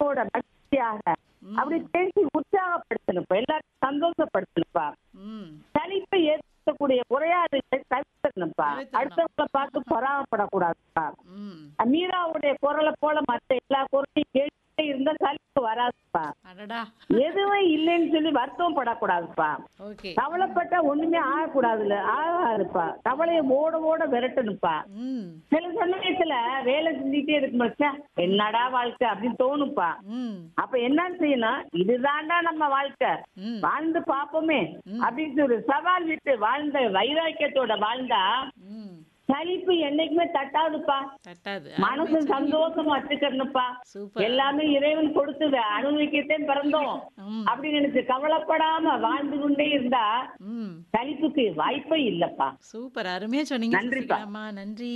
சந்தோஷத்தோட மகிழ்ச்சியாக அப்படி பேசி உற்சாகப்படுத்தணும்ப்பா எல்லாரும் சந்தோஷப்படுத்தணும்ப்பா ம் சலிப்பை ஏற்படுத்தக்கூடிய உரையாடுகளை தவிர்க்கணும்ப்பா தவிர்த்துக்கணும். அடுத்தவங்களை பார்த்து பொறாமப்படக்கூடாதுப்பா ம் மீராவுடைய குரலை போல மற்ற எல்லா குரலையும் கேட்டுட்டே இருந்தா சலிப்பு வராதுப்பா அடடா எதுவும் இல்லைன்னு சொல்லி வருத்தம் படக்கூடாதுப்பா ஓகே கவலைப்பட்டா ஒண்ணுமே ஆகக்கூடாதுல்ல ஆகாதுப்பா கவலையை ஓட ஓட விரட்டணும்ப்பா ம் சில சமயத்துல வேலை செஞ்சுட்டே இருக்கும் ச்சே, என்னடா வாழ்க்கை அப்படின்னு தோணும்ப்பா ம் அப்ப என்ன செய்யணும் இதுதான்டா நம்ம வாழ்க்கை ம் வாழ்ந்து பாப்போமே அப்படின்னு ஒரு சவால் விட்டு வாழ்ந்த வைராக்கியத்தோட வாழ்ந்தா ம் சலிப்பு என்னைக்குமே தட்டாதுப்பா தட்டாது மனசு சந்தோஷமா வச்சுக்கணும்ப்பா சூப்பர் எல்லாமே இறைவன் கொடுத்தது அனுபவிக்கத்தே பிறந்தோம் ம் அப்படின்னு நினைச்சு கவலைப்படாம வாழ்ந்து கொண்டே இருந்தா ம் சலிப்புக்கு வாய்ப்பே இல்லப்பா சூப்பர் அருமையா சொன்னீங்க நன்றிப்பா. சசிகலாம்மா நன்றி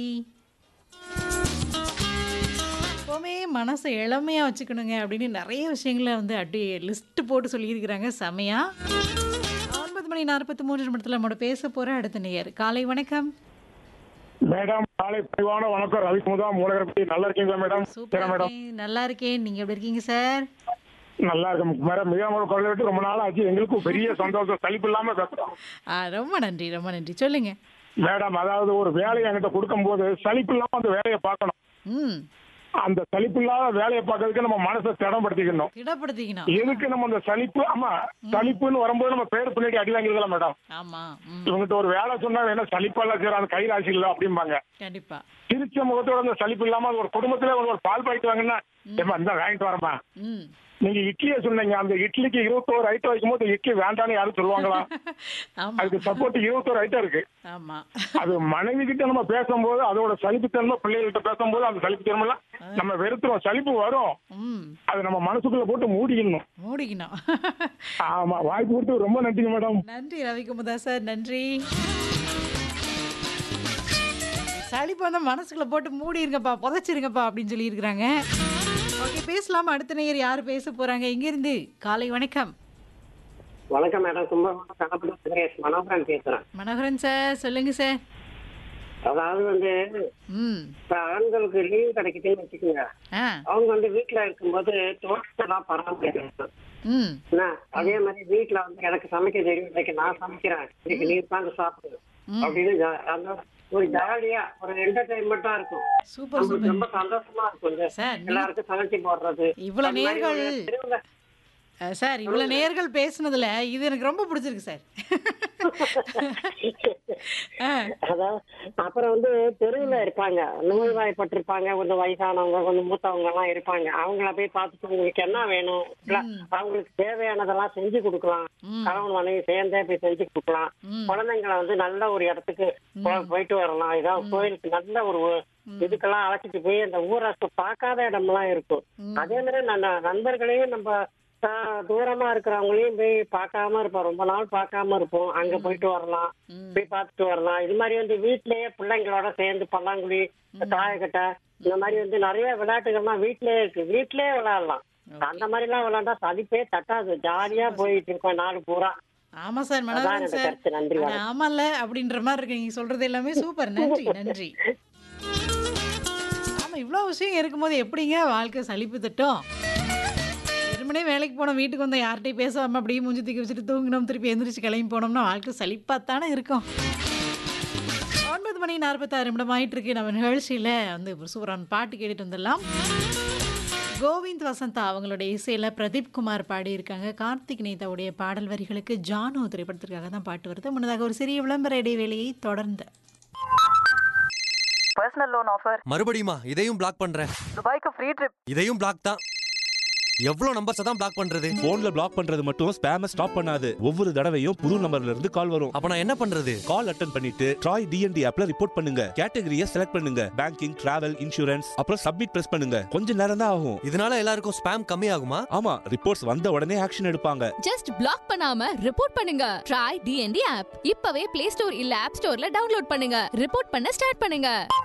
எப்போவுமே மனசை இளமையா வச்சுக்கணுங்க அப்படின்னு நிறைய விஷயங்களை வந்து அப்படியே லிஸ்ட் போட்டு சொல்லியிருக்கிறாங்க செமையா ஒன்பது மணி நாற்பத்தி மூன்று நிமிடத்தில் நம்மளோட பேச போற அடுத்த நேயர் காலை வணக்கம் மேடம் காலை பணிவான வணக்கம் ரவிக்குமுதா மூலகரப்பட்டி நல்லா இருக்கீங்களா மேடம் சூப்பர் சரி மேடம் இருக்கேன். நல்லா இருக்கேன் நீங்க எப்படி இருக்கீங்க சார் நல்லா இருக்கும் மேடம் மிகாமோட குரலை விட்டு ரொம்ப நாள் ஆச்சு எங்களுக்கும் பெரிய சந்தோஷம் சலிப்பு இல்லாம பேசுறோம் ஆ ரொம்ப நன்றி ரொம்ப நன்றி சொல்லுங்க மேடம் அதாவது ஒரு வேலையை என்கிட்ட கொடுக்கும்போது சலிப்பு இல்லாம அந்த வேலையை பார்க்கணும் ம் அந்த சலிப்பு இல்லாத வேலையை பார்க்கறதுக்கு நம்ம மனசை திடப்படுத்திக்கணும் திடப்படுத்திக்கணும் எதுக்கு நம்ம அந்த சலிப்பு ஆமா சலிப்புன்னு வரும்போது நம்ம பேர் பின்னாடி அடி வாங்கிருக்கலாம் மேடம் ஆமா ம் இவங்ககிட்ட ஒரு வேலை சொன்னா வேணா சலிப்பெல்லாம் செய்யற அந்த கைராசி இல்லை அப்படிம்பாங்க கண்டிப்பா சிரிச்ச முகத்தோட அந்த சலிப்பு இல்லாம ஒரு குடும்பத்துல ஒரு பால் பாய்ட்டு வாங்கினா ஏமா இந்த வாங்கிட்டு வரமா ம் நீங்க இட்லியை சொன்னீங்க அந்த இட்லிக்கு இருபத்தோரு ஐட்டம் வைக்கும்போது இட்லி வேண்டாம்னு யாரும் சொல்லுவாங்களா ஆமா அதுக்கு சப்போர்ட் இருபத்தோரு ஐட்டம் இருக்கு ஆமா அது மனைவி கிட்ட நம்ம பேசும்போது அதோட சலிப்புத்தன்மை பிள்ளைகள்கிட்ட பேசும்போது அந்த சலிப்புத்தன்மை எல்லாம் நம்ம வெறுத்துறோம் சலிப்பு வரும் ம் அது நம்ம மனசுக்குள்ள போட்டு மூடிக்கணும் மூடிக்கணும் ஆமா வாய்ப்பு கொடுத்து ரொம்ப நன்றிங்க மேடம் நன்றி ரவிக்குமுதா சார் நன்றி சளிப்பு வந்து மனசுக்குள்ள போட்டு மூடிருங்கப்பா புதைச்சிருங்கப்பா அப்படின்னு சொல்லியிருக்கிறாங்க ஓகே பேசலாம் அடுத்த நேயர் யார் பேச போறாங்க இங்கிருந்து காலை வணக்கம் வணக்கம் மேடம் கும்பகோணம் கணபதி சுரேஷ் மனோகரன் பேசுறேன் மனோகரன் சார் சொல்லுங்க சார் அதாவது வந்து ம் இப்ப ஆண்களுக்கு லீவு கிடைக்குதுன்னு வச்சுக்கோங்க ஆ அவங்க வந்து வீட்டுல இருக்கும்போது தோட்டத்தெல்லாம் பராமரிக்கணும் ம் என்ன அதே மாதிரி வீட்டுல வந்து எனக்கு சமைக்க தெரியும் இன்னைக்கு நான் சமைக்கிறேன் இன்னைக்கு நீ உட்காந்து சாப்பிடு அப்படின்னு ஜா- அந்த ஒரு ஜாலியா ஒரு என்டர்டைன்மெண்டா இருக்கும் சூப்பர் நம்மளுக்கு சூப்பர் ரொம்ப சந்தோஷமா இருக்கும் இந்த சார் நீ- எல்லாருக்கும் சமைச்சு போடுறது இவ்வளவு அந்த மாதிரி ஒரு நேர்கள் தெருவுல- அஹ், சார் இவ்வளவு நேர்கள் பேசுனதுல இது எனக்கு ரொம்ப பிடிச்சிருக்கு சார் ஆ, அதாவது அப்புறம் வந்து தெருவுல இருப்பாங்க நோய்வாய்ப்பட்டிருப்பாங்க கொஞ்சம் வயசானவங்க கொஞ்சம் மூத்தவங்க எல்லாம் இருப்பாங்க அவங்கள போய் பார்த்துட்டு உங்களுக்கு என்ன வேணும் இல்ல, அவங்களுக்கு தேவையானதெல்லாம் செஞ்சு கொடுக்கலாம் ம். கணவன் மனைவி சேர்ந்தே போய் செஞ்சு கொடுக்கலாம் ம். குழந்தைங்களை வந்து நல்ல ஒரு இடத்துக்கு போ- போயிட்டு வரலாம் ஏதாவது கோயிலுக்கு நல்ல ஒரு இதுக்கெல்லாம் அழைச்சிட்டு போய் அந்த ஊரை சு- பார்க்காத இடம்லாம் இருக்கும் அதே மாதிரி ந- நண்பர்களையும் நம்ம ஆஹ், தூரமா இருக்கிறவங்களையும் போய் பார்க்காம இருப்போம் ரொம்ப நாள் பார்க்காம இருப்போம் அங்க போயிட்டு வரலாம் போய் பார்த்துட்டு வரலாம் இது மாதிரி வந்து வீட்லயே பிள்ளைங்களோட சேர்ந்து பல்லாங்குழி தாயக்கட்டை இந்த மாதிரி வந்து நிறைய விளையாட்டுகள்லாம் வீட்லயே இருக்கு வீட்லயே விளையாடலாம் அந்த மாதிரி எல்லாம் விளையாண்டா சதிப்பே தட்டாது ஜாலியா போயிட்டு இருக்கோம் நாடு பூரா ஆமா சார் அதான் மனோகரன் என்னோட சார் கருத்து நன்றி அட, வணக்கம். ஆமால்ல அப்படின்ற மாதிரி இருக்கு நீங்க சொல்றது எல்லாமே சூப்பர் நன்றி நன்றி ஆமா இவ்வளவு விஷயம் இருக்கும்போது எப்படிங்க வாழ்க்கை சலிப்பு தட்டும் வெறுமனே வேலைக்கு போனோம் வீட்டுக்கு வந்தோம் யார்கிட்டயும் பேசாம அப்படியே மூஞ்சி தூக்கி வச்சுட்டு தூங்கினோம் திருப்பி எந்திரிச்சு கிளம்பி போனோம்னா வாழ்க்கை சலிப்பாத்தானே இருக்கும் ஒன்பது மணி நாற்பத்தாறு நிமிடம் ஆயிட்டு இருக்கு நம்ம நிகழ்ச்சியில வந்து ஒரு சூப்பரான பாட்டு கேட்டுட்டு வந்துடலாம் கோவிந்த் வசந்தா அவங்களுடைய இசையில் பிரதீப் குமார் பாடியிருக்காங்க கார்த்திக் நேதாவுடைய பாடல் வரிகளுக்கு ஜானு திரைப்படத்திற்காக தான் பாட்டு வருது முன்னதாக ஒரு சிறிய விளம்பர இடைவேளையை தொடர்ந்து பர்சனல் லோன் ஆஃபர் மறுபடியுமா இதையும் பிளாக் பண்றேன் துபாய்க்கு ஃப்ரீ ட்ரிப் இதையும் பிளாக் தான் எவ்வளவு நம்பர்ஸ் தான் பிளாக் பண்றது போன்ல பிளாக் பண்றது மட்டும் ஸ்பேம ஸ்டாப் பண்ணாது ஒவ்வொரு தடவையும் புது நம்பர்ல இருந்து கால் வரும் அப்ப நான் என்ன பண்றது கால் அட்டன் பண்ணிட்டு ட்ராய் டிஎன்டி ஆப்ல ரிப்போர்ட் பண்ணுங்க கேட்டகரியை செலக்ட் பண்ணுங்க பேங்கிங் டிராவல் இன்சூரன்ஸ் அப்புறம் சப்மிட் பிரஸ் பண்ணுங்க கொஞ்ச நேரம் தான் ஆகும் இதனால எல்லாருக்கும் ஸ்பேம் கம்மி ஆகுமா ஆமா ரிப்போர்ட்ஸ் வந்த உடனே ஆக்ஷன் எடுப்பாங்க ஜஸ்ட் பிளாக் பண்ணாம ரிப்போர்ட் பண்ணுங்க ட்ரை டிஎன்டி ஆப் இப்பவே பிளே ஸ்டோர் இல்ல ஆப் ஸ்டோர்ல டவுன்லோட் பண்ணுங்க ரிப்போர்ட் பண்ண ஸ்டார்ட் பண்ணுங்க